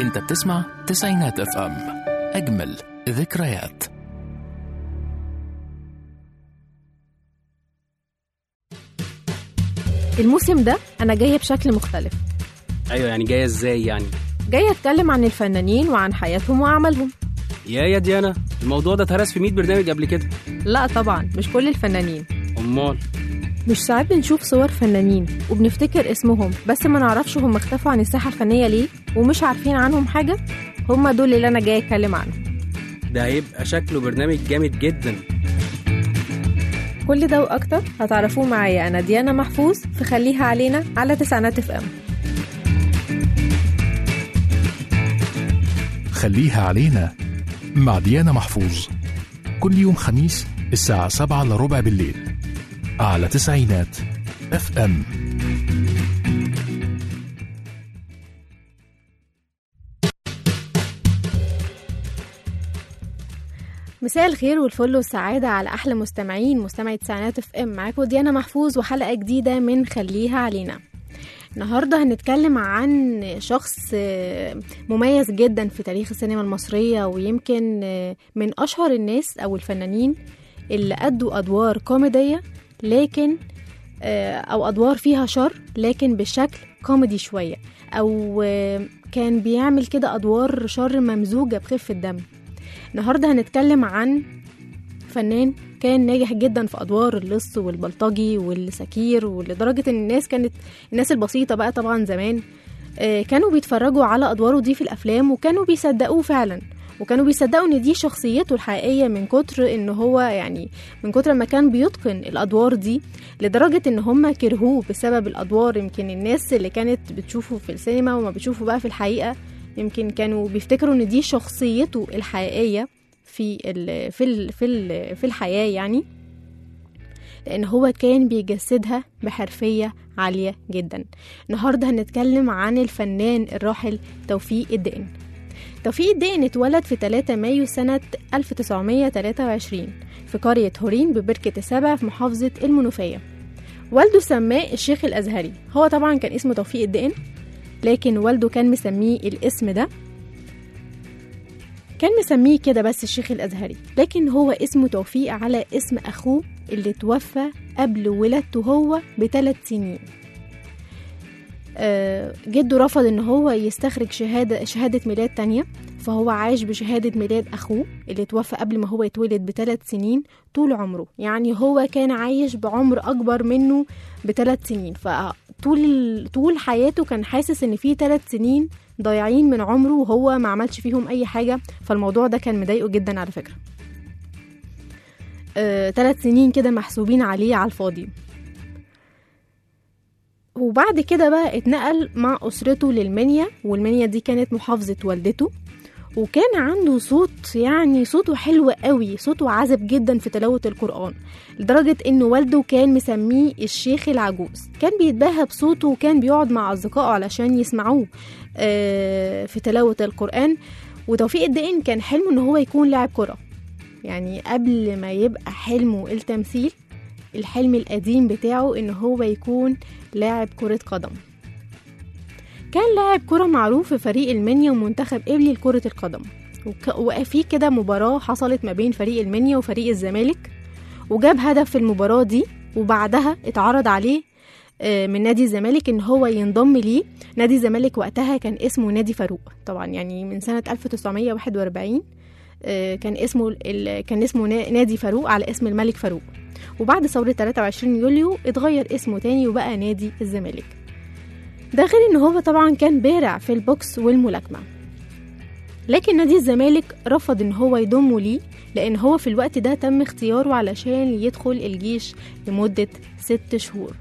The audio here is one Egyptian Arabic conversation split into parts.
انت بتسمع تسعينات اف ام اجمل ذكريات الموسم ده أنا جاية بشكل مختلف ايوه يعني جايه ازاي يعني جاية أتكلم عن الفنانين وعن حياتهم وأعمالهم يا يا ديانا الموضوع ده اتهرس في 100 برنامج قبل كده لا طبعا مش كل الفنانين امال مش ساعات بنشوف صور فنانين وبنفتكر اسمهم بس ما نعرفش هم اختفوا عن الساحة الفنية ليه ومش عارفين عنهم حاجة هم دول اللي أنا جاية أتكلم عنهم ده هيبقى شكله برنامج جامد جدا كل ده وأكتر هتعرفوه معايا أنا ديانا محفوظ في خليها علينا على تسعينات اف ام خليها علينا مع ديانا محفوظ كل يوم خميس الساعة سبعة إلا ربع بالليل على تسعينات اف ام مساء الخير والفل والسعادة على أحلى مستمعين مستمعي تسعينات اف ام معاكم ديانا محفوظ وحلقة جديدة من خليها علينا النهاردة هنتكلم عن شخص آه، مميز جدا في تاريخ السينما المصرية ويمكن آه، من أشهر الناس أو الفنانين اللي أدوا أدوار كوميدية لكن آه، أو أدوار فيها شر لكن بشكل كوميدي شوية أو آه، كان بيعمل كده أدوار شر ممزوجة بخفة دم النهارده هنتكلم عن فنان كان ناجح جدا في ادوار اللص والبلطجي والسكير ولدرجه ان الناس كانت الناس البسيطه بقى طبعا زمان آه، كانوا بيتفرجوا على ادواره دي في الافلام وكانوا بيصدقوه فعلا وكانوا بيصدقوا ان دي شخصيته الحقيقيه من كتر ان هو يعني من كتر ما كان بيتقن الادوار دي لدرجه ان هم كرهوه بسبب الادوار يمكن الناس اللي كانت بتشوفه في السينما وما بتشوفه بقى في الحقيقه يمكن كانوا بيفتكروا ان دي شخصيته الحقيقيه في ال في ال في ال في الحياه يعني لان هو كان بيجسدها بحرفيه عاليه جدا النهارده هنتكلم عن الفنان الراحل توفيق الدقن توفيق الدقن اتولد في 3 مايو سنة 1923 في قرية هورين ببركة السبع في محافظة المنوفية والده سماه الشيخ الأزهري هو طبعا كان اسمه توفيق الدقن لكن والده كان مسميه الاسم ده كان مسميه كده بس الشيخ الأزهري لكن هو اسمه توفيق على اسم أخوه اللي توفى قبل ولادته هو بثلاث سنين آه، جده رفض ان هو يستخرج شهادة شهادة ميلاد تانية فهو عاش بشهادة ميلاد أخوه اللي توفى قبل ما هو يتولد بثلاث سنين طول عمره يعني هو كان عايش بعمر أكبر منه بثلاث سنين فطول طول حياته كان حاسس إن في ثلاث سنين ضايعين من عمره وهو ما عملش فيهم أي حاجة فالموضوع ده كان مضايقه جدا على فكرة آه، ثلاث سنين كده محسوبين عليه على الفاضي وبعد كده بقى اتنقل مع أسرته للمنيا والمنيا دي كانت محافظة والدته وكان عنده صوت يعني صوته حلو قوي صوته عذب جدا في تلاوة القرآن لدرجة ان والده كان مسميه الشيخ العجوز كان بيتباهى بصوته وكان بيقعد مع أصدقائه علشان يسمعوه آه، في تلاوة القرآن وتوفيق الدقن كان حلمه ان هو يكون لاعب كرة يعني قبل ما يبقى حلمه التمثيل الحلم القديم بتاعه ان هو يكون لاعب كرة قدم كان لاعب كرة معروف في فريق المنيا ومنتخب قبلي لكرة القدم وك- وفي كده مباراة حصلت ما بين فريق المنيا وفريق الزمالك وجاب هدف في المباراة دي وبعدها اتعرض عليه آه، من نادي الزمالك ان هو ينضم ليه نادي الزمالك وقتها كان اسمه نادي فاروق طبعا يعني من سنة 1941 آه، كان اسمه ال- كان اسمه نا- نادي فاروق على اسم الملك فاروق وبعد ثورة 23 يوليو اتغير اسمه تاني وبقى نادي الزمالك ده غير ان هو طبعا كان بارع في البوكس والملاكمة لكن نادي الزمالك رفض ان هو يضمه ليه لان هو في الوقت ده تم اختياره علشان يدخل الجيش لمدة ست شهور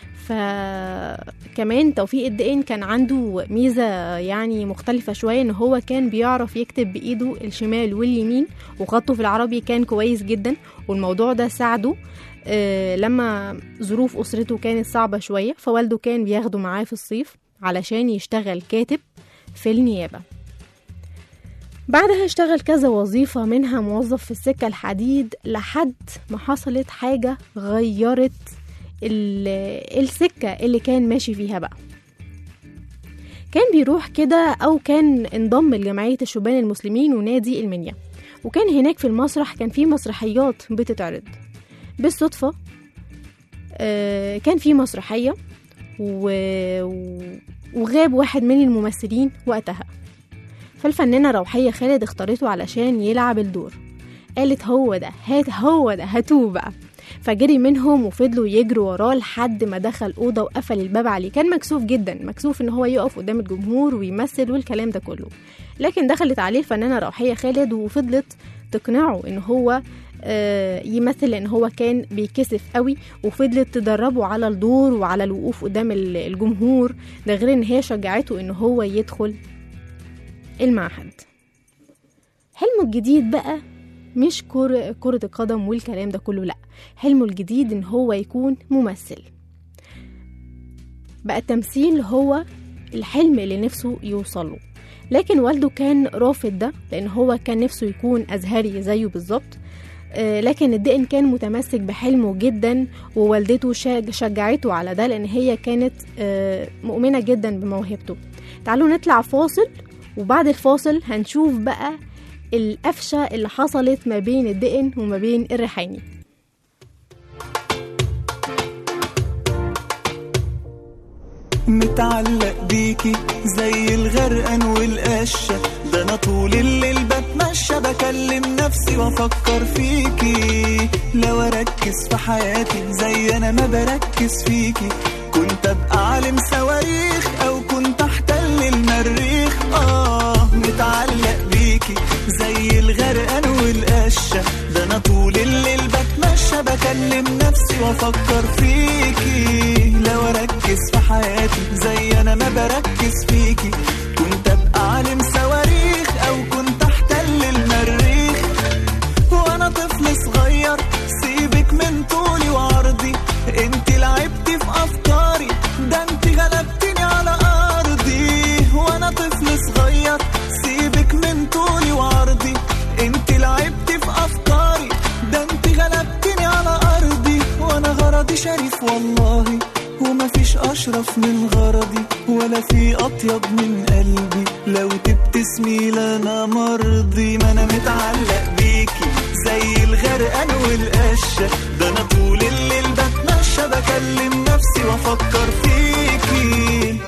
فكمان توفيق الدقن كان عنده ميزة يعني مختلفة شوية ان هو كان بيعرف يكتب بإيده الشمال واليمين وخطه في العربي كان كويس جدا والموضوع ده ساعده آه، لما ظروف أسرته كانت صعبة شوية فوالده كان بياخده معاه في الصيف علشان يشتغل كاتب في النيابة بعدها اشتغل كذا وظيفة منها موظف في السكة الحديد لحد ما حصلت حاجة غيرت ال- السكة اللي كان ماشي فيها بقى كان بيروح كده أو كان انضم لجمعية الشبان المسلمين ونادي المنيا وكان هناك في المسرح كان في مسرحيات بتتعرض بالصدفة آه، كان في مسرحية و... و- وغاب واحد من الممثلين وقتها فالفنانة روحية خالد اختارته علشان يلعب الدور قالت هو ده هات هو ده هاتوه بقى فجري منهم وفضلوا يجروا وراه لحد ما دخل أوضة وقفل الباب عليه كان مكسوف جدا مكسوف إن هو يقف قدام الجمهور ويمثل والكلام ده كله لكن دخلت عليه الفنانة روحية خالد وفضلت تقنعه إن هو آه، يمثل لأن هو كان بيكسف قوي وفضلت تدربه على الدور وعلى الوقوف قدام ال- الجمهور ده غير إن هي شجعته إن هو يدخل المعهد حلمه الجديد بقى مش كرة, كرة القدم والكلام ده كله لأ حلمه الجديد إن هو يكون ممثل بقى التمثيل هو الحلم اللي نفسه يوصله لكن والده كان رافض ده لأن هو كان نفسه يكون أزهري زيه بالظبط آه، لكن الدقن كان متمسك بحلمه جدا ووالدته شا- شجعته على ده لأن هي كانت آه، مؤمنة جدا بموهبته تعالوا نطلع فاصل وبعد الفاصل هنشوف بقى القفشة اللي حصلت ما بين الدقن وما بين الريحاني متعلق بيكي زي الغرقان والقشة ده انا طول الليل بتمشى بكلم نفسي وافكر فيكي لو اركز في حياتي زي انا ما بركز فيكي كنت ابقى عالم صواريخ او كنت احتل المريخ اه متعلق بيكي زي الغرقان والقشة ده انا طول الليل بتمشى بكلم نفسي وافكر فيكي لو اركز في حياتي زي انا ما بركز فيكي كنت ابقى عالم صواريخ او كنت احتل المريخ وانا طفل صغير سيبك من طولي وعرضي انت لعبتي في افكاري ده انت غلبتني على ارضي وانا طفل صغير سيبك من طولي وعرضي انت لعبتي في افكاري ده انت غلبتني على ارضي وانا غرضي شريف والله ومفيش اشرف من غرضي ولا في اطيب من قلبي لو تبتسمي لنا مرضي ما انا متعلق بيكي زي الغرقان والقشة ده انا طول الليل بتمشى بكلم نفسي وافكر فيكي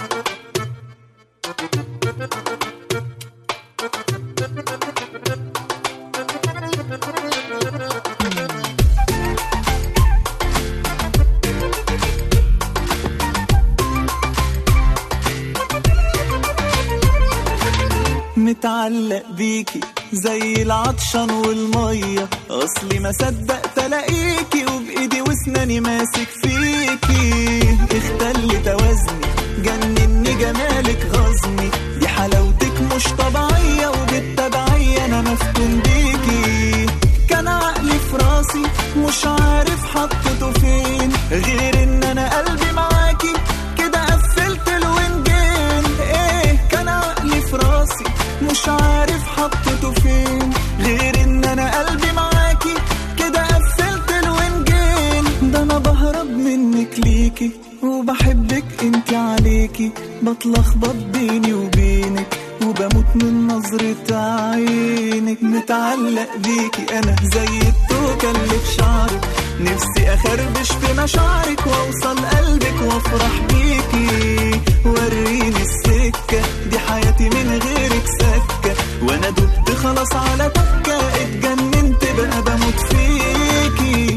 متعلق بيكي زي العطشان والمية أصلي ما صدقت ألاقيكي وبإيدي واسناني ماسك فيكي اختل توازني جنني جمالك غزني دي حلاوتك مش طبيعية وبالتبعية أنا مفتون بيكي كان عقلي في راسي مش عارف حطيته فين غير إن أنا قلبي معاكي كده قفلت الوينجين ايه كان عقلي في راسي مش عارف حطيته فين غير ان انا قلبي معاكي كده قفلت الوينجين ده انا بهرب منك ليكي وبحبك انت عليكي بتلخبط بيني وبينك وبموت من نظرة عينك متعلق بيكي انا زي التوكة اللي في شعرك نفسي اخربش في مشاعرك واوصل قلبك وافرح بيكي وريني السكة دي حياتي من غيرك سكة وانا دبت خلاص على تكة اتجننت بقى بموت فيكي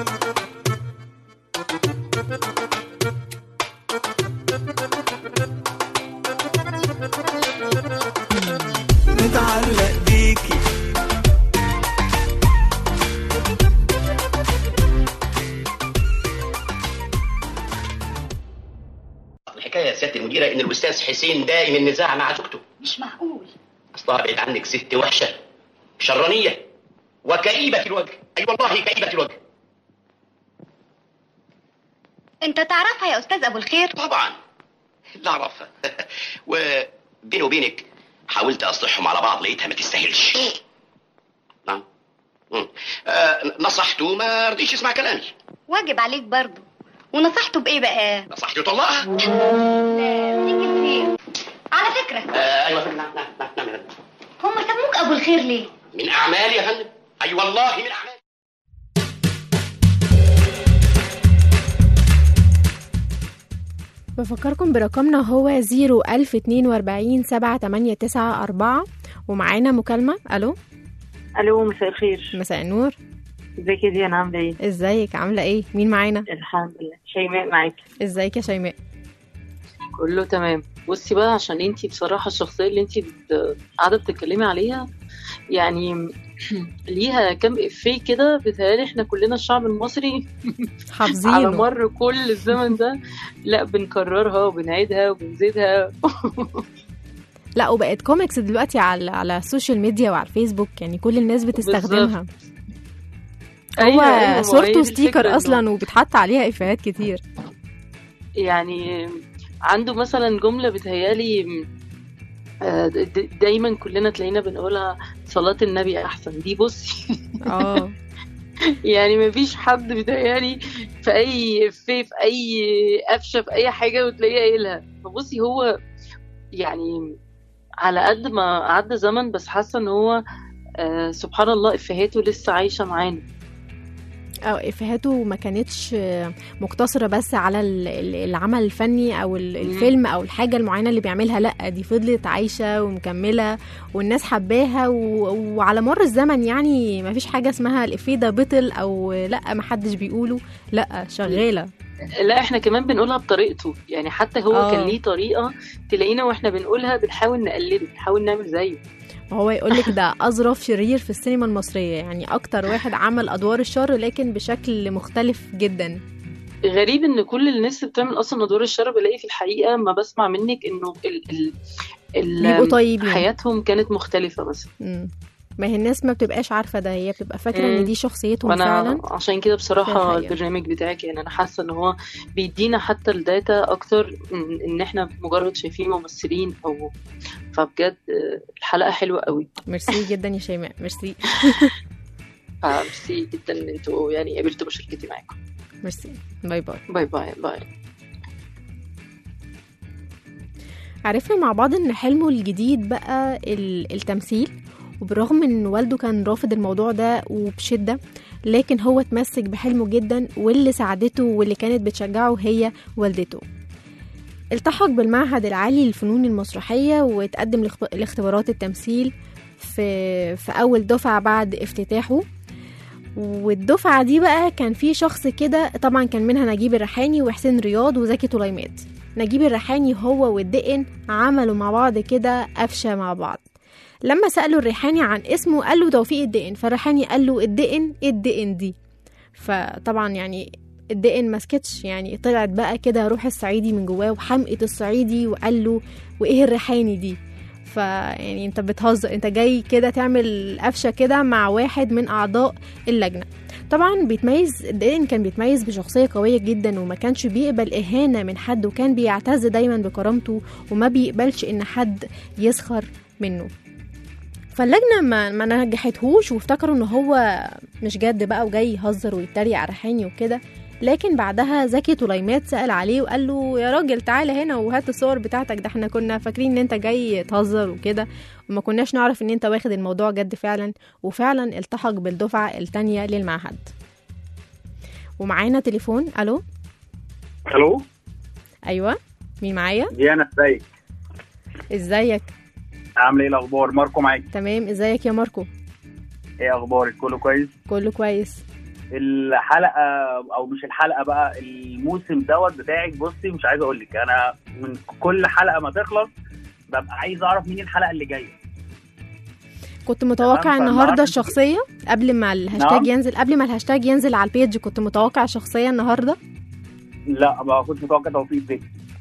متعلق بيكي الحكايه يا سياده المديره ان الاستاذ حسين دايم النزاع مع زوجته مش معقول اصلها بعيد عنك ست وحشه شرانيه وكئيبه الوجه اي والله كئيبه الوجه انت تعرفها يا استاذ ابو الخير طبعا لا اعرفها وبيني وبينك حاولت اصلحهم على بعض لقيتها ما تستاهلش نعم مم. آه نصحته ما رضيش يسمع كلامي واجب عليك برضه ونصحته بايه بقى نصحته طلقها لا تيجي الخير على فكرة آه ايوه يا فندم نعم نعم نعم نعم يا فندم هم سموك ابو الخير ليه من اعمالي يا فندم اي والله من اعمالي بفكركم برقمنا هو 01042 7894 ومعانا مكالمة ألو الو مساء الخير مساء النور ازيك يا ديانا عامله ايه ازيك عاملة ايه مين معانا الحمد لله شيماء معاك ازيك يا شيماء كله تمام بصي بقى عشان انتي بصراحه الشخصيه اللي انتي بت- قاعده بتتكلمي عليها يعني ليها كم افيه كده بيتهيألي احنا كلنا الشعب المصري على حافظينه مر كل الزمن ده لا بنكررها وبنعيدها وبنزيدها لا وبقت كوميكس دلوقتي على على السوشيال ميديا وعلى الفيسبوك يعني كل الناس بتستخدمها هو أيوة، أيوة، ما هي صورته دي الفكرة ستيكر إنه- اصلا وبيتحط عليها افيهات كتير يعني عنده مثلا جملة بتهيالي آه، د- دايما كلنا تلاقينا بنقولها صلاة النبي أحسن دي بصي اه يعني مفيش حد بيتهيألي في أي في في أي قفشة في أي حاجة وتلاقيه قايلها فبصي هو يعني على قد ما عدى زمن بس حاسة إن هو آه سبحان الله إفهاته لسه عايشة معانا او افيهاته ما كانتش مقتصره بس على ال- ال- العمل الفني او ال- الفيلم او الحاجه المعينه اللي بيعملها لا دي فضلت عايشه ومكمله والناس حباها و- وعلى مر الزمن يعني ما فيش حاجه اسمها الافيه ده بطل او لا ما حدش بيقوله لا شغاله لا احنا كمان بنقولها بطريقته يعني حتى هو آه. كان ليه طريقة تلاقينا واحنا بنقولها بنحاول نقلده بنحاول نعمل زيه وهو يقول لك ده اظرف شرير في السينما المصريه يعني اكتر واحد عمل ادوار الشر لكن بشكل مختلف جدا غريب ان كل الناس اللي بتعمل اصلا ادوار الشر بلاقي في الحقيقه ما بسمع منك انه ال ال ال بيبقوا طيبين. حياتهم كانت مختلفه مثلا مم. ما هي الناس ما بتبقاش عارفه ده هي بتبقى فاكره ان مم. دي شخصيتهم وانا فعلا عشان كده في بصراحه الحقيقة. البرنامج بتاعك يعني انا حاسه ان هو بيدينا حتى الداتا اكتر من ان احنا مجرد شايفين ممثلين او فبجد آه، الحلقه حلوه قوي ميرسي جدا يا شيماء ميرسي فميرسي جدا ان انتوا يعني قبلتوا بشركتي معاكم ميرسي باي باي باي باي باي عرفنا مع بعض ان حلمه الجديد بقى ال- التمثيل وبالرغم ان والده كان رافض الموضوع ده وبشدة لكن هو اتمسك بحلمه جدا واللي ساعدته واللي كانت بتشجعه هي والدته التحق بالمعهد العالي للفنون المسرحية وتقدم لاخت- لاختبارات التمثيل في, في أول دفعة بعد افتتاحه والدفعة دي بقى كان في شخص كده طبعا كان منها نجيب الريحاني وحسين رياض وزكي طليمات نجيب الريحاني هو والدقن عملوا مع بعض كده قفشة مع بعض لما سألوا الريحاني عن اسمه قال له توفيق الدقن فالريحاني قال له الدقن ايه الدقن دي فطبعا يعني الدقن ما سكتش يعني طلعت بقى كده روح الصعيدي من جواه وحمقة الصعيدي وقال له وايه الريحاني دي فيعني انت بتهزر انت جاي كده تعمل قفشه كده مع واحد من اعضاء اللجنه طبعا بيتميز الدقن كان بيتميز بشخصيه قويه جدا وما كانش بيقبل اهانه من حد وكان بيعتز دايما بكرامته وما بيقبلش ان حد يسخر منه فاللجنه ما, ما نجحتهوش وافتكروا ان هو مش جد بقى وجاي يهزر ويتريق على ريحاني وكده لكن بعدها زكي طليمات سأل عليه وقال له يا راجل تعالى هنا وهات الصور بتاعتك ده احنا كنا فاكرين ان انت جاي تهزر وكده وما كناش نعرف ان انت واخد الموضوع جد فعلا وفعلا التحق بالدفعة التانية للمعهد ومعانا تليفون الو الو ايوه مين معايا ديانا ازيك ازيك عامله ايه الاخبار ماركو معاك تمام ازيك يا ماركو ايه اخبارك كله كويس كله كويس الحلقه او مش الحلقه بقى الموسم دوت بتاعك بصي مش عايز اقول لك انا من كل حلقه ما تخلص ببقى عايز اعرف مين الحلقه اللي جايه كنت متوقع تمام، النهارده فالنهاردة- الشخصية قبل ما الهاشتاج نعم. ينزل قبل ما الهاشتاج ينزل على البيج كنت متوقع شخصية النهارده لا ما كنت متوقع توفيق الدقن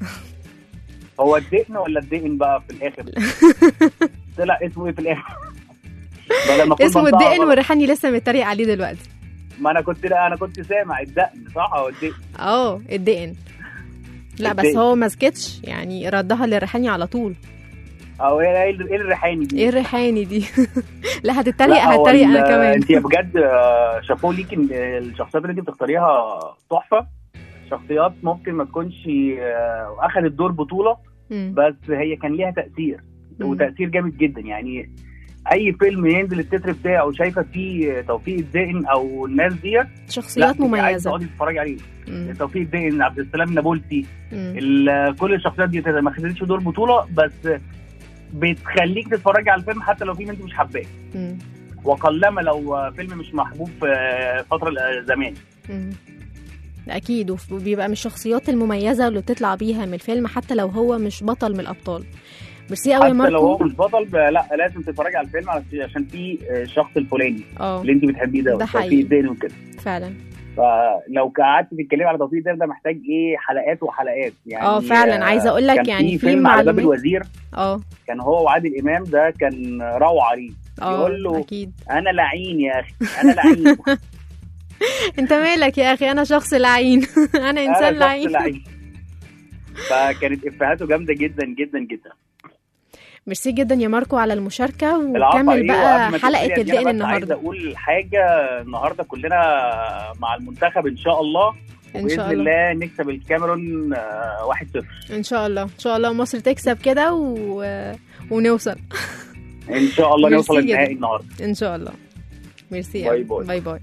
هو الدقن ولا الدقن بقى في الاخر طلع اسمه ايه في الاخر بدل ما أكون اسمه بنطقها الدقن غلط. وريحاني لسه متريق عليه دلوقتي ما انا كنت لا انا كنت سامع الدقن صح هو الدقن اه الدقن لا بس الدقن. هو ما سكتش يعني ردها للريحاني على طول او ايه ايه ايه الريحاني دي ايه الريحاني دي لا هتتريق لا، هو هتريق انا ال- كمان انت بجد آه، شابوه ليك ان الشخصيات اللي انت بتختاريها تحفه شخصيات ممكن ما تكونش آه، اخذت دور بطوله مم. بس هي كان ليها تاثير مم. وتاثير جامد جدا يعني اي فيلم ينزل التتر بتاعه شايفه فيه توفيق الدقن او الناس ديت شخصيات لا، عايز مميزه تقعدي تتفرجي عليه مم. توفيق الدقن عبد السلام النابلسي مم. ال- كل الشخصيات دي ما خدتش دور بطوله بس بتخليك تتفرجي على الفيلم حتى لو فيلم انت مش حباه مم. وقلما لو فيلم مش محبوب في فتره زمان مم. اكيد وف- وبيبقى من الشخصيات المميزه اللي بتطلع بيها من الفيلم حتى لو هو مش بطل من الابطال ميرسي قوي يا حتى لو هو ماركو مش بطل ب- لا لازم تتفرجي على الفيلم على- عشان في الشخص الفلاني اه اللي انت بتحبيه ده ده توفيق حقيقي. الدقن وكده فعلا فلو قعدت تتكلمي على توفيق الدقن ده محتاج ايه حلقات وحلقات يعني اه فعلا عايزه اقول لك كان يعني في في فيلم على باب معلومات الوزير اه كان هو وعادل امام ده كان روعه ليه اه يقول له اكيد انا لعين يا اخي انا لعين انت مالك يا اخي انا شخص لعين انا انا انسان شخص لعين لعين فكانت افهاته جامده جدا جدا جدا ميرسي جدا يا ماركو على المشاركه العفو وكمل عليه، بقى وقبل ما حلقه تقفلي يا دينا الدقن بس عايز النهارده اقول حاجه النهارده كلنا مع المنتخب ان شاء الله ان باذن شاء الله الله نكسب الكاميرون آه، 1-0 ان شاء الله ان شاء الله مصر تكسب كده و... ونوصل ان شاء الله ميرسي نوصل جدا. النهائي النهارده ان شاء الله ميرسي باي أوي. باي. باي باي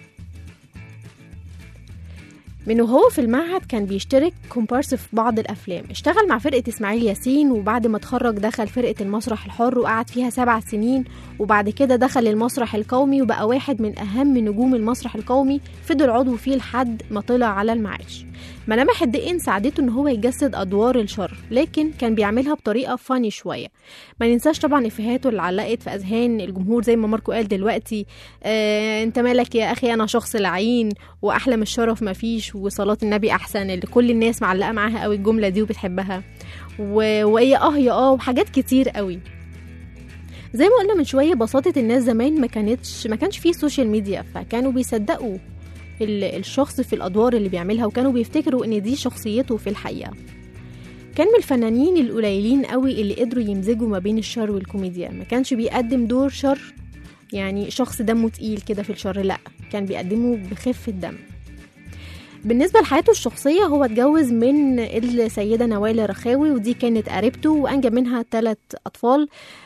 من وهو في المعهد كان بيشترك كومبارس في بعض الافلام اشتغل مع فرقه اسماعيل ياسين وبعد ما اتخرج دخل فرقه المسرح الحر وقعد فيها سبع سنين وبعد كده دخل المسرح القومي وبقى واحد من اهم نجوم المسرح القومي فضل عضو فيه لحد ما طلع على المعاش ملامح الدقن ساعدته ان هو يجسد ادوار الشر لكن كان بيعملها بطريقه فاني شويه ما ننساش طبعا افيهاته اللي علقت في اذهان الجمهور زي ما ماركو قال دلوقتي آه انت مالك يا اخي انا شخص لعين واحلى من الشرف مفيش وصلاه النبي احسن اللي كل الناس معلقه معاها قوي الجمله دي وبتحبها و... وايه اه يا اه وحاجات كتير قوي زي ما قلنا من شويه بساطه الناس زمان ما كانتش ما كانش فيه سوشيال ميديا فكانوا بيصدقوا ال- الشخص في الادوار اللي بيعملها وكانوا بيفتكروا ان دي شخصيته في الحقيقه كان من الفنانين القليلين قوي اللي قدروا يمزجوا ما بين الشر والكوميديا ما كانش بيقدم دور شر يعني شخص دمه تقيل كده في الشر لا كان بيقدمه بخفة دم بالنسبة لحياته الشخصية هو اتجوز من السيدة نوال رخاوي ودي كانت قريبته وأنجب منها ثلاث أطفال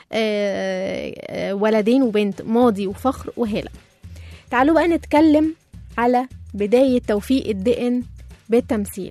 آه، آه، ولدين وبنت ماضي وفخر وهالة تعالوا بقى نتكلم على بداية توفيق الدقن بالتمثيل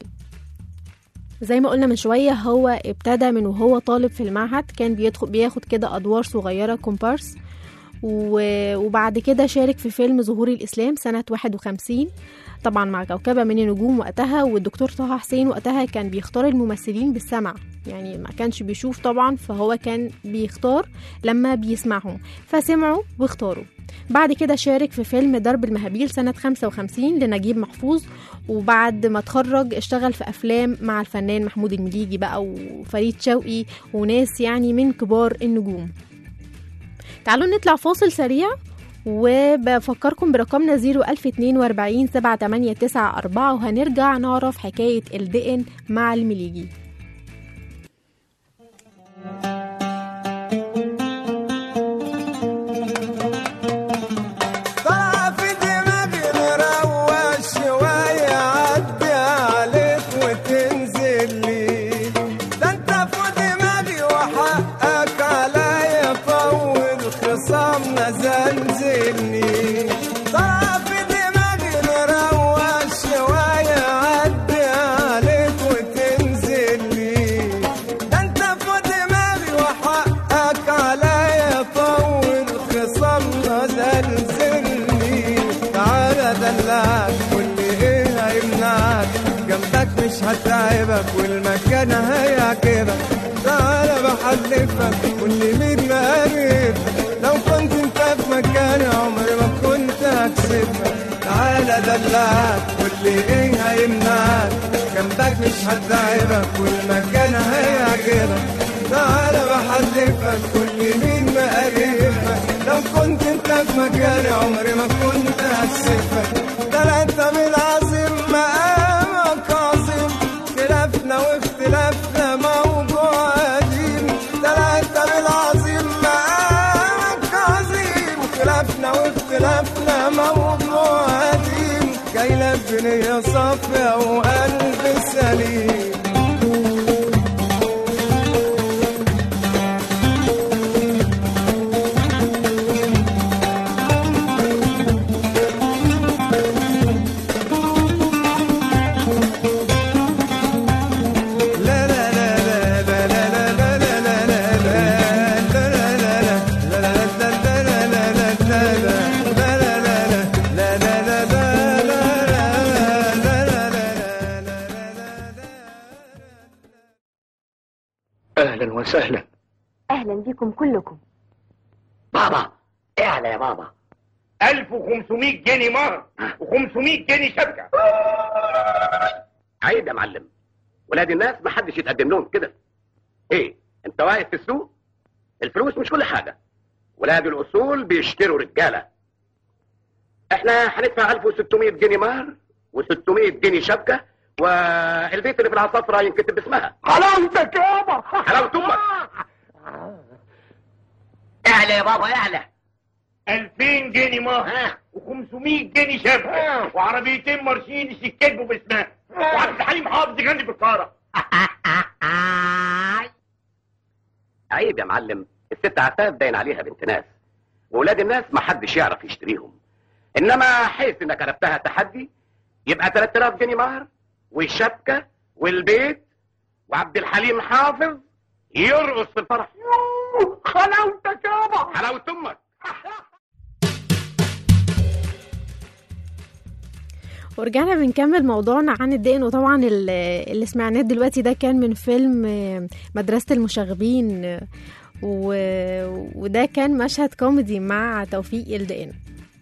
زي ما قلنا من شوية هو ابتدى من وهو طالب في المعهد كان بيدخل بياخد كده أدوار صغيرة كومبارس و- وبعد كده شارك في فيلم ظهور الإسلام سنة 51 طبعا مع كوكبة من النجوم وقتها والدكتور طه حسين وقتها كان بيختار الممثلين بالسمع يعني ما كانش بيشوف طبعا فهو كان بيختار لما بيسمعهم فسمعوا واختاروا بعد كده شارك في فيلم درب المهابيل سنة 55 لنجيب محفوظ وبعد ما اتخرج اشتغل في أفلام مع الفنان محمود المليجي بقى وفريد شوقي وناس يعني من كبار النجوم تعالوا نطلع فاصل سريع وبفكركم برقمنا 01042 7894 وهنرجع نعرف حكاية الدقن مع المليجي طلع في دماغي نروق شوية عدي عليك وتنزل لي ده انت في دماغي وحقك عليا طول خصامنا زلزلني طلع في دماغي نروق شوية عدي عليك وتنزل لي ده انت في دماغي وحقك عليا طول خصامنا زلزلني تعالى دلعك واللي ايه هيمنعك جنبك مش هتعبك والمكان هيعجبك تعالى بحلفك واللي مين مقرب لو كنت انت في مكاني عمري ما كنت هكسبك تعالى دلعك واللي ايه هيمنعك جنبك مش هتعبك والمكان هيعجبك تعالى بحلفك كل مين مقربك لو كنت انت في مكاني عمري ما كنت هكسفك ده انت بالعظيم مقامك عظيم خلافنا واختلافنا موضوع قديم ده انت بالعظيم مقامك عظيم خلافنا واختلافنا موضوع قديم جاي لك بنية صافية وقلب سليم اهلا وسهلا اهلا بكم كلكم بابا اعلى يا بابا 1500 جنيه مهر و500 جنيه شبكه عيب يا معلم ولاد الناس ما حدش يتقدم لهم كده ايه انت واقف في السوق الفلوس مش كل حاجه ولاد الاصول بيشتروا رجاله احنا هندفع 1600 جنيه مهر و600 جنيه شبكه والبيت اللي في العصافره ينكتب باسمها حلاوتك يابا حلاوه امك اعلى يا بابا اعلى 2000 جنيه مهر و500 جنيه شبكه وعربيتين مرسيدس يتكتبوا باسمها وعبد الحليم حافظ يغني بالطاره عيب يا معلم الست عفاف باين عليها بنت ناس وولاد الناس ما حدش يعرف يشتريهم انما حيث انك عرفتها تحدي يبقى 3000 جنيه مهر والشبكه والبيت وعبد الحليم حافظ يرقص في الفرح حلاوتك يابا حلاوه امك ورجعنا بنكمل موضوعنا عن الدقن وطبعا ال- اللي سمعناه دلوقتي ده كان من فيلم آه، مدرسة المشاغبين آه، و... وده كان مشهد كوميدي مع توفيق الدقن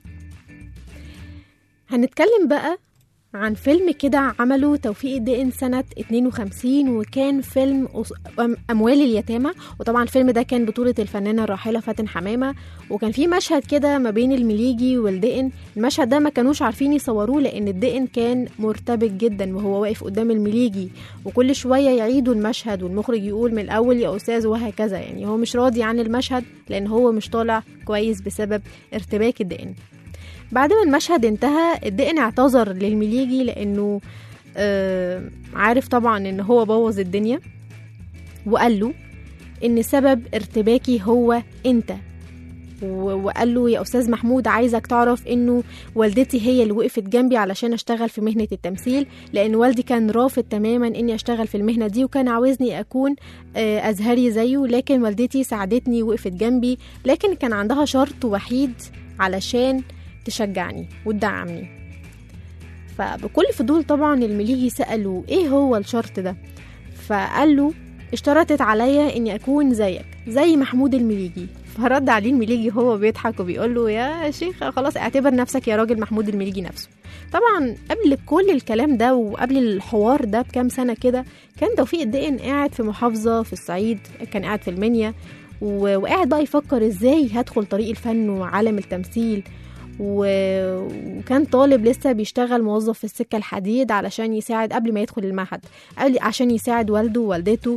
هنتكلم بقى عن فيلم كده عمله توفيق الدقن سنة 52 وكان فيلم أص- أم- أموال اليتامى وطبعا الفيلم ده كان بطولة الفنانة الراحلة فاتن حمامة وكان في مشهد كده ما بين المليجي والدقن المشهد ده ما كانوش عارفين يصوروه لأن الدقن كان مرتبك جدا وهو واقف قدام المليجي وكل شوية يعيدوا المشهد والمخرج يقول من الأول يا أستاذ وهكذا يعني هو مش راضي عن المشهد لأن هو مش طالع كويس بسبب ارتباك الدقن بعد ما المشهد انتهى الدقن اعتذر للمليجي لانه آه عارف طبعا ان هو بوظ الدنيا وقال له ان سبب ارتباكي هو انت و- وقال له يا استاذ محمود عايزك تعرف انه والدتي هي اللي وقفت جنبي علشان اشتغل في مهنه التمثيل لان والدي كان رافض تماما اني اشتغل في المهنه دي وكان عاوزني اكون آه، ازهري زيه لكن والدتي ساعدتني وقفت جنبي لكن كان عندها شرط وحيد علشان تشجعني وتدعمني فبكل فضول طبعا المليجي سأله ايه هو الشرط ده فقال له اشترطت عليا اني اكون زيك زي محمود المليجي فرد عليه المليجي هو بيضحك وبيقول له يا شيخ خلاص اعتبر نفسك يا راجل محمود المليجي نفسه طبعا قبل كل الكلام ده وقبل الحوار ده بكام سنه كده كان توفيق الدقن قاعد في محافظه في الصعيد كان قاعد في المنيا و- وقاعد بقى يفكر ازاي هدخل طريق الفن وعالم التمثيل و- وكان طالب لسه بيشتغل موظف في السكة الحديد علشان يساعد قبل ما يدخل المعهد قبل عشان يساعد والده ووالدته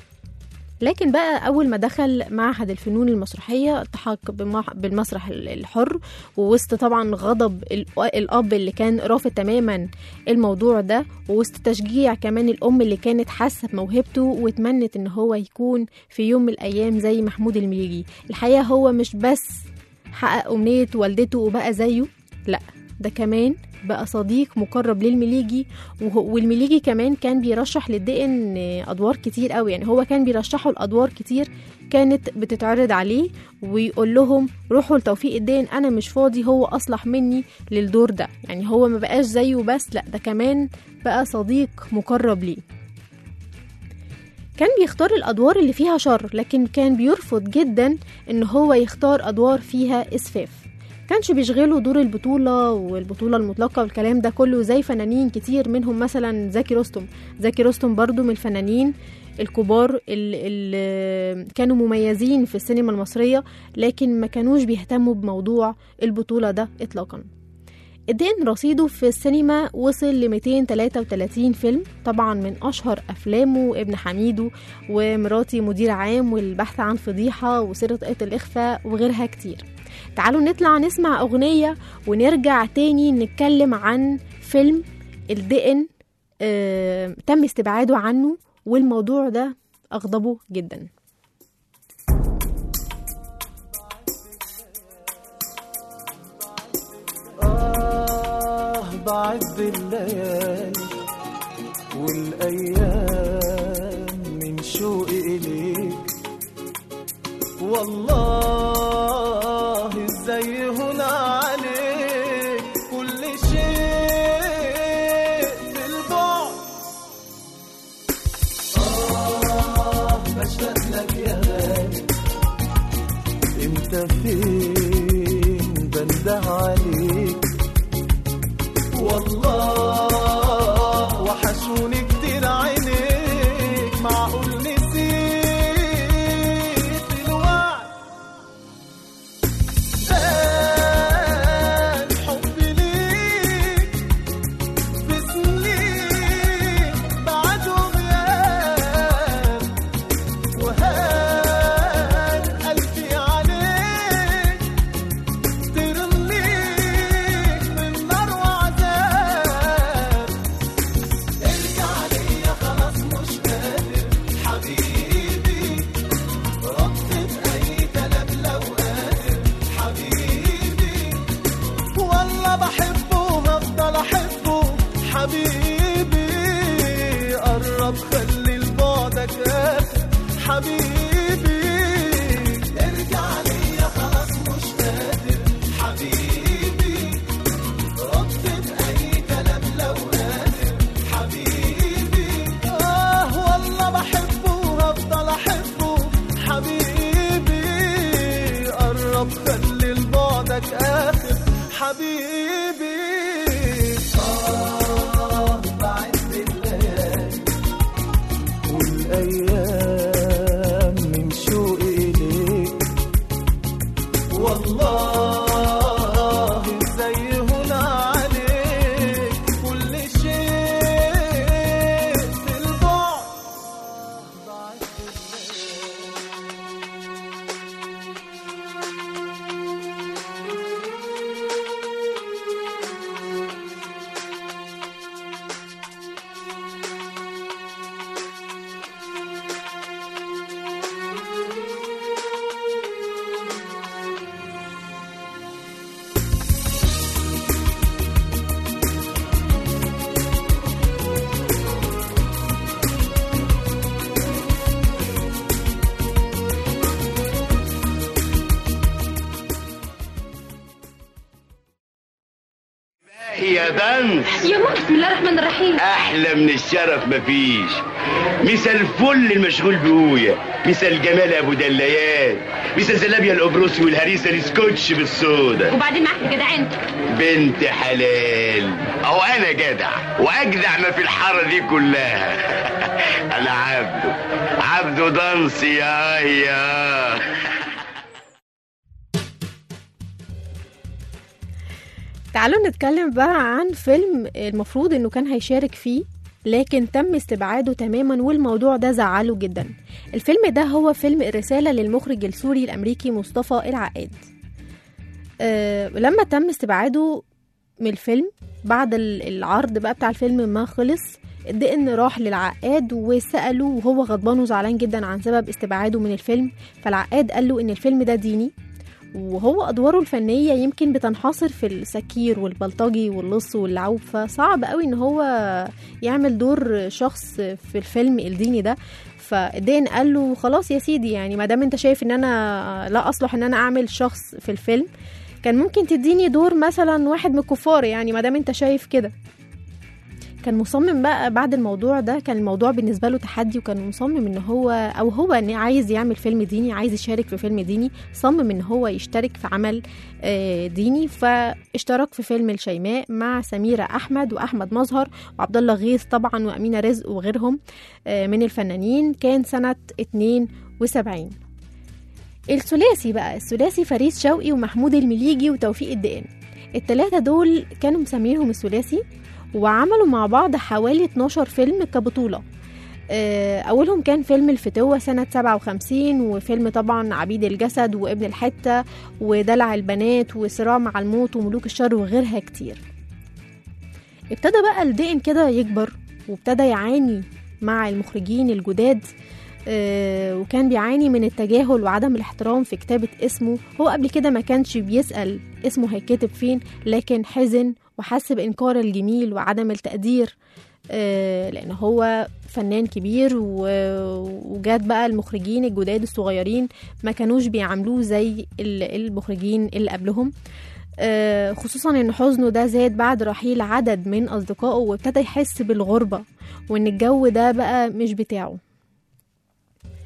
لكن بقى أول ما دخل معهد الفنون المسرحية التحق بمح- بالمسرح ال- الحر ووسط طبعا غضب ال- الأب اللي كان رافض تماما الموضوع ده ووسط تشجيع كمان الأم اللي كانت حاسة بموهبته واتمنت إن هو يكون في يوم من الأيام زي محمود المليجي الحقيقة هو مش بس حقق أمنية والدته وبقى زيه لأ ده كمان بقى صديق مقرب للمليجي وهو- والمليجي كمان كان بيرشح للدقن أدوار كتير قوي يعني هو كان بيرشحه الأدوار كتير كانت بتتعرض عليه ويقول لهم روحوا لتوفيق الدين أنا مش فاضي هو أصلح مني للدور ده يعني هو ما بقاش زيه بس لأ ده كمان بقى صديق مقرب ليه كان بيختار الأدوار اللي فيها شر لكن كان بيرفض جدا إن هو يختار أدوار فيها إسفاف كانش بيشغله دور البطولة والبطولة المطلقة والكلام ده كله زي فنانين كتير منهم مثلا زكي رستم زكي رستم برضو من الفنانين الكبار اللي كانوا مميزين في السينما المصرية لكن ما كانوش بيهتموا بموضوع البطولة ده إطلاقا الدين رصيده في السينما وصل ل 233 فيلم طبعا من أشهر أفلامه ابن حميدو ومراتي مدير عام والبحث عن فضيحة وسرقة الإخفاء وغيرها كتير تعالوا نطلع نسمع أغنية ونرجع تاني نتكلم عن فيلم الدقن آه تم استبعاده عنه والموضوع ده أغضبه جدا آه بعد الليالي والأيام من شوقي إليك والله ازاي هنا عليك كل شيء في البعد آه بشتاق يا غالي انت فين بنده عليك والله وحشوني كتير عينيك معقول نسيت الوعد ده الحب ليك في سنين بعد وغياب وهان قلبي عليك ترميك من نار وعذاب ارجع ليا خلاص مش قادر حبيبي رد بأي كلام لو قادر حبيبي والله بحبه وهفضل احبه حبيبي قرب خلي لبعدك اخر حبيبي ارجع ليا خلاص مش قادر حبيبي رد بأي كلام لو قادر حبيبي اه والله بحبه وهفضل احبه حبيبي قرب خلي لبعدك اخر حبيبي اه بعد الليالي والايام من شوقي اليك والله ازاي هنا عليك كل شيء في البعد بعد يا بنت يا ماما بسم الله الرحمن الرحيم احلى من الشرف مفيش مثل الفل المشغول بقويا مثل جمال ابو دليات مثل زلابيا القبرصي والهريسه السكوتش بالصودا وبعدين معاك جدع انت بنت حلال او انا جدع واجدع ما في الحاره دي كلها انا عبده عبده دانسي يا يا تعالوا نتكلم بقى عن فيلم المفروض انه كان هيشارك فيه لكن تم استبعاده تماما والموضوع ده زعله جدا الفيلم ده هو فيلم الرسالة للمخرج السوري الأمريكي مصطفى العقاد أه لما تم استبعاده من الفيلم بعد ال- العرض بقى بتاع الفيلم ما خلص الدقن راح للعقاد وسأله وهو غضبان وزعلان جدا عن سبب استبعاده من الفيلم فالعقاد قال له ان الفيلم ده ديني وهو أدواره الفنية يمكن بتنحصر في السكير والبلطجي واللص واللعوب فصعب قوي إن هو يعمل دور شخص في الفيلم الديني ده فالدين قال له خلاص يا سيدي يعني ما دام انت شايف ان انا لا اصلح ان انا اعمل شخص في الفيلم كان ممكن تديني دور مثلا واحد من الكفار يعني ما دام انت شايف كده كان مصمم بقى بعد الموضوع ده كان الموضوع بالنسبة له تحدي وكان مصمم ان هو او هو ان عايز يعمل فيلم ديني عايز يشارك في فيلم ديني صمم ان هو يشترك في عمل آه، ديني فاشترك في فيلم الشيماء مع سميرة احمد واحمد مظهر وعبد الله غيث طبعا وامينة رزق وغيرهم آه، من الفنانين كان سنة 72 الثلاثي بقى الثلاثي فريد شوقي ومحمود المليجي وتوفيق الدقن التلاتة دول كانوا مسمينهم الثلاثي وعملوا مع بعض حوالي 12 فيلم كبطولة آه، أولهم كان فيلم الفتوة سنة 57 وفيلم طبعا عبيد الجسد وابن الحتة ودلع البنات وصراع مع الموت وملوك الشر وغيرها كتير ابتدى بقى الدقن كده يكبر وابتدى يعاني مع المخرجين الجداد آه، وكان بيعاني من التجاهل وعدم الاحترام في كتابة اسمه هو قبل كده ما كانش بيسأل اسمه هيتكتب فين لكن حزن وحس بإنكار الجميل وعدم التقدير آه، لأن هو فنان كبير و- وجات بقى المخرجين الجداد الصغيرين ما كانوش بيعاملوه زي ال- المخرجين اللي قبلهم آه، خصوصا ان حزنه ده زاد بعد رحيل عدد من اصدقائه وابتدى يحس بالغربة وان الجو ده بقى مش بتاعه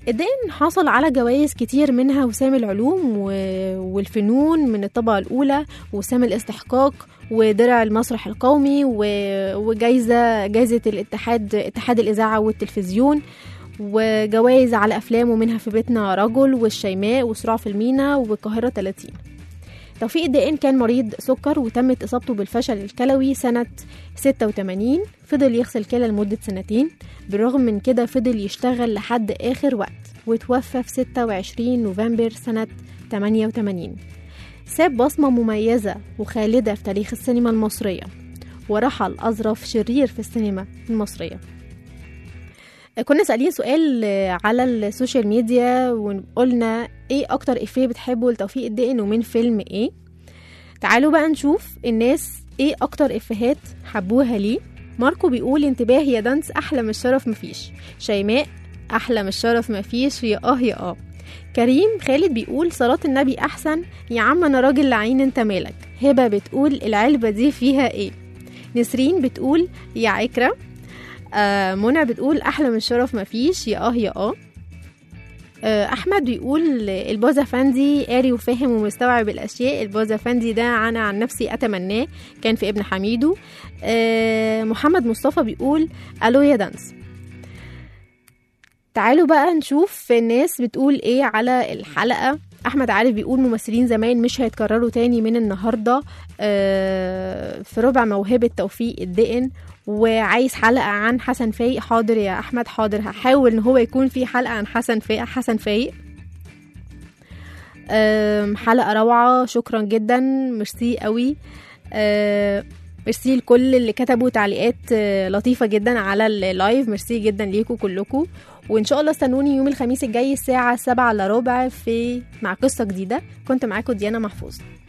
الدقن حصل على جوائز كتير منها وسام العلوم و- والفنون من الطبقة الأولى وسام الاستحقاق ودرع المسرح القومي و- وجايزة جايزة الاتحاد اتحاد الإذاعة والتلفزيون وجوائز على أفلامه منها في بيتنا رجل والشيماء وصراع في المينا والقاهرة 30 توفيق الدقن كان مريض سكر وتمت إصابته بالفشل الكلوي سنة 86 فضل يغسل كلى لمدة سنتين بالرغم من كده فضل يشتغل لحد آخر وقت وتوفى في 26 نوفمبر سنة 88 ساب بصمة مميزة وخالدة في تاريخ السينما المصرية ورحل أظرف شرير في السينما المصرية كنا سألين سؤال على السوشيال ميديا وقلنا ايه اكتر افيه بتحبه لتوفيق الدقن ومن فيلم ايه تعالوا بقى نشوف الناس ايه اكتر افيهات حبوها ليه ماركو بيقول انتباه يا دانس احلى من الشرف مفيش شيماء احلى من الشرف مفيش يا اه يا اه كريم خالد بيقول صلاة النبي احسن يا عم انا راجل لعين انت مالك هبة بتقول العلبة دي فيها ايه نسرين بتقول يا عكرة آه منى بتقول احلى من الشرف مفيش يا اه يا اه آه، احمد بيقول البوز افندي قاري وفاهم ومستوعب الاشياء البوز افندي ده انا عن نفسي اتمناه كان في ابن حميدو آه، محمد مصطفى بيقول الو يا دانس تعالوا بقى نشوف الناس بتقول ايه على الحلقه احمد عارف بيقول ممثلين زمان مش هيتكرروا تاني من النهارده آه، في ربع موهبه توفيق الدقن وعايز حلقه عن حسن فايق حاضر يا احمد حاضر هحاول ان هو يكون في حلقه عن حسن فايق حسن فايق آم، حلقه روعه شكرا جدا ميرسي قوي آه، ميرسي لكل اللي كتبوا تعليقات آه، لطيفه جدا على اللايف ميرسي جدا ليكم كلكم وان شاء الله استنوني يوم الخميس الجاي الساعه 7 الا ربع في مع قصه جديده كنت معاكم ديانا محفوظ